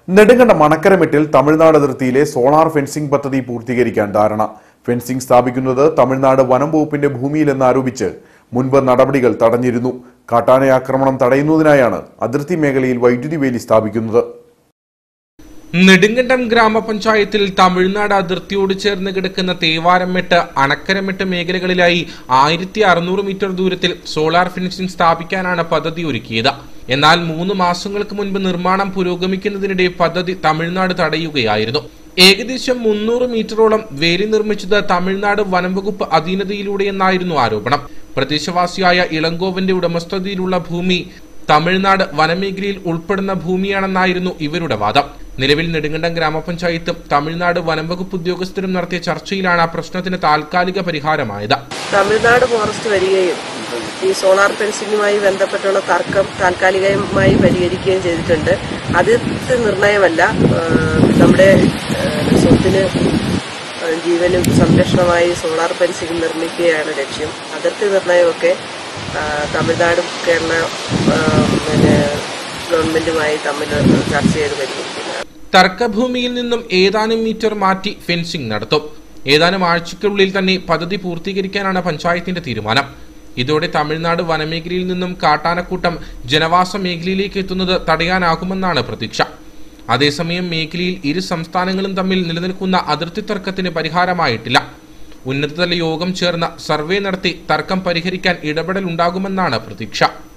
നെടുങ്കണ്ട മണക്കരമെട്ടിൽ തമിഴ്നാട് അതിർത്തിയിലെ solar fencing പദ്ധതി പൂർത്തീകരിക്കാൻ ധാരണ ഫെൻസിംഗ് സ്ഥാപിക്കുന്നത് തമിഴ്നാട് വനം വകുപ്പിന്റെ ഭൂമിയിലെന്ന് ആരോപിച്ച് മുൻപ് നടപടികൾ തടഞ്ഞിരുന്നു കാട്ടാന ആക്രമണം തടയുന്നതിനായാണ് അതിർത്തി മേഖലയിൽ വൈദ്യുതി വേലി സ്ഥാപിക്കുന്നത് നെടുങ്കണ്ടം ഗ്രാമപഞ്ചായത്തിൽ തമിഴ്നാട് അതിർത്തിയോട് ചേർന്ന് കിടക്കുന്ന തേവാരമെട്ട് അണക്കരമെട്ട് മേഖലകളിലായി ആയിരത്തി അറുന്നൂറ് മീറ്റർ ദൂരത്തിൽ സോളാർ ഫെൻസിംഗ് സ്ഥാപിക്കാനാണ് പദ്ധതി ഒരുക്കിയത് എന്നാൽ മൂന്ന് മാസങ്ങൾക്ക് മുൻപ് നിർമ്മാണം പുരോഗമിക്കുന്നതിനിടെ പദ്ധതി തമിഴ്നാട് തടയുകയായിരുന്നു ഏകദേശം മുന്നൂറ് മീറ്ററോളം വേലി നിർമ്മിച്ചത് തമിഴ്നാട് വനംവകുപ്പ് അധീനതയിലൂടെയെന്നായിരുന്നു ആരോപണം പ്രദേശവാസിയായ ഇളങ്കോവന്റെ ഉടമസ്ഥതയിലുള്ള ഭൂമി തമിഴ്നാട് വനമേഖലയിൽ ഉൾപ്പെടുന്ന ഭൂമിയാണെന്നായിരുന്നു ഇവരുടെ വാദം നിലവിൽ നെടുങ്കണ്ടം ഗ്രാമപഞ്ചായത്തും തമിഴ്നാട് വനംവകുപ്പ് ഉദ്യോഗസ്ഥരും നടത്തിയ ചർച്ചയിലാണ് ആ പ്രശ്നത്തിന് താൽക്കാലിക പരിഹാരമായത് തമിഴ്നാട് ഫോറസ്റ്റ് വരികയും ഈ സോളാർ ഫെൻസിങ്ങുമായി ബന്ധപ്പെട്ടുള്ള തർക്കം താൽക്കാലികമായി പരിഹരിക്കുകയും ചെയ്തിട്ടുണ്ട് അതിർത്തി നിർണയമല്ല ആ, നമ്മുടെ ആ, സ്വത്തിന് ആ, ജീവനും സംരക്ഷണമായി സോളാർ ഫെൻസിംഗ് നിർമ്മിക്കുകയാണ് ലക്ഷ്യം അതിർത്തി നിർണയമൊക്കെ ആ, തമിഴ്നാടും കേരള ആ, പിന്നെ ഗവൺമെന്റുമായി തമ്മിൽ ചർച്ച ചെയ്ത് പരിഹരിക്കുന്നതാണ് തർക്കഭൂമിയിൽ നിന്നും ഏതാനും മീറ്റർ മാറ്റി ഫെൻസിംഗ് നടത്തും ഏതാനും ആഴ്ചയ്ക്കുള്ളിൽ തന്നെ പദ്ധതി പൂർത്തീകരിക്കാനാണ് പഞ്ചായത്തിന്റെ തീരുമാനം ഇതോടെ തമിഴ്നാട് വനമേഖലയിൽ നിന്നും കാട്ടാനക്കൂട്ടം ജനവാസ മേഖലയിലേക്ക് എത്തുന്നത് തടയാനാകുമെന്നാണ് പ്രതീക്ഷ അതേസമയം മേഖലയിൽ ഇരു സംസ്ഥാനങ്ങളും തമ്മിൽ നിലനിൽക്കുന്ന അതിർത്തി തർക്കത്തിന് പരിഹാരമായിട്ടില്ല ഉന്നതതല യോഗം ചേർന്ന് സർവേ നടത്തി തർക്കം പരിഹരിക്കാൻ ഇടപെടൽ ഉണ്ടാകുമെന്നാണ് പ്രതീക്ഷ